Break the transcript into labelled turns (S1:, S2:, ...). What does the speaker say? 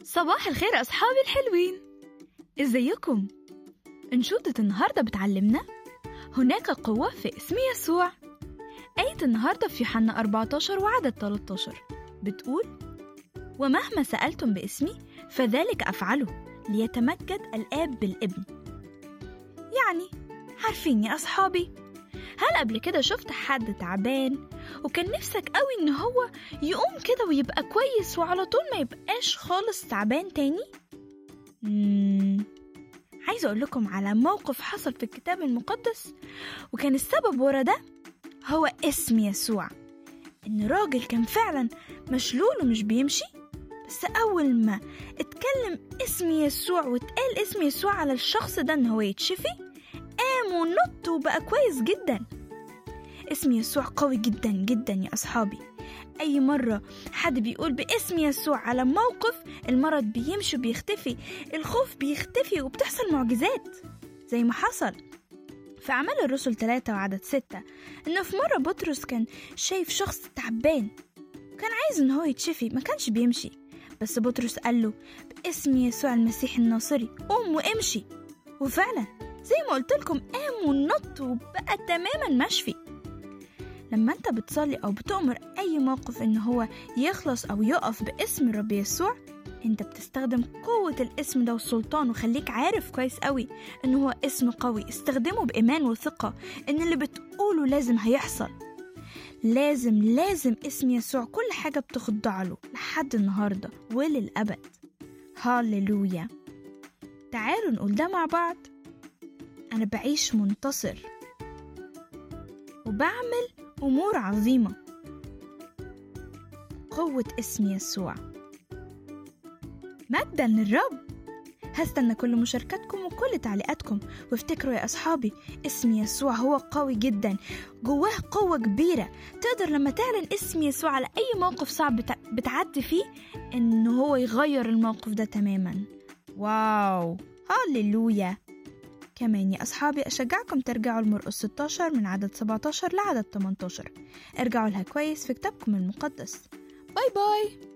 S1: صباح الخير أصحابي الحلوين إزيكم؟ أنشودة النهاردة بتعلمنا هناك قوة في اسم يسوع آية النهاردة في يوحنا 14 وعدد 13 بتقول ومهما سألتم باسمي فذلك أفعله ليتمجد الآب بالابن يعني عارفين يا أصحابي هل قبل كده شفت حد تعبان وكان نفسك قوي إن هو يقوم كده ويبقى كويس وعلى طول ما يبقاش خالص تعبان تاني؟ مم. عايزة أقول لكم على موقف حصل في الكتاب المقدس وكان السبب ورا ده هو اسم يسوع إن راجل كان فعلا مشلول ومش بيمشي بس أول ما اتكلم اسم يسوع واتقال اسم يسوع على الشخص ده إن هو يتشفي قام ونط وبقى كويس جدا اسم يسوع قوي جدا جدا يا أصحابي أي مرة حد بيقول باسم يسوع على موقف المرض بيمشي وبيختفي الخوف بيختفي وبتحصل معجزات زي ما حصل في أعمال الرسل ثلاثة وعدد ستة إنه في مرة بطرس كان شايف شخص تعبان كان عايز إن هو يتشفي ما كانش بيمشي بس بطرس قال له باسم يسوع المسيح الناصري قوم وامشي وفعلا زي ما قلت لكم قام ونط وبقى تماما مشفي لما انت بتصلي او بتؤمر اي موقف ان هو يخلص او يقف باسم الرب يسوع انت بتستخدم قوة الاسم ده والسلطان وخليك عارف كويس قوي ان هو اسم قوي استخدمه بايمان وثقة ان اللي بتقوله لازم هيحصل لازم لازم اسم يسوع كل حاجة بتخضع له لحد النهاردة وللأبد هاللويا تعالوا نقول ده مع بعض أنا بعيش منتصر وبعمل أمور عظيمة قوة اسم يسوع مجدا للرب هستنى كل مشاركاتكم وكل تعليقاتكم وافتكروا يا أصحابي اسم يسوع هو قوي جدا جواه قوة كبيرة تقدر لما تعلن اسم يسوع على أي موقف صعب بتع... بتعدي فيه إن هو يغير الموقف ده تماما واو هاللويا كمان يا أصحابي أشجعكم ترجعوا لمرقس 16 من عدد 17 لعدد 18 ارجعوا لها كويس في كتابكم المقدس باي باي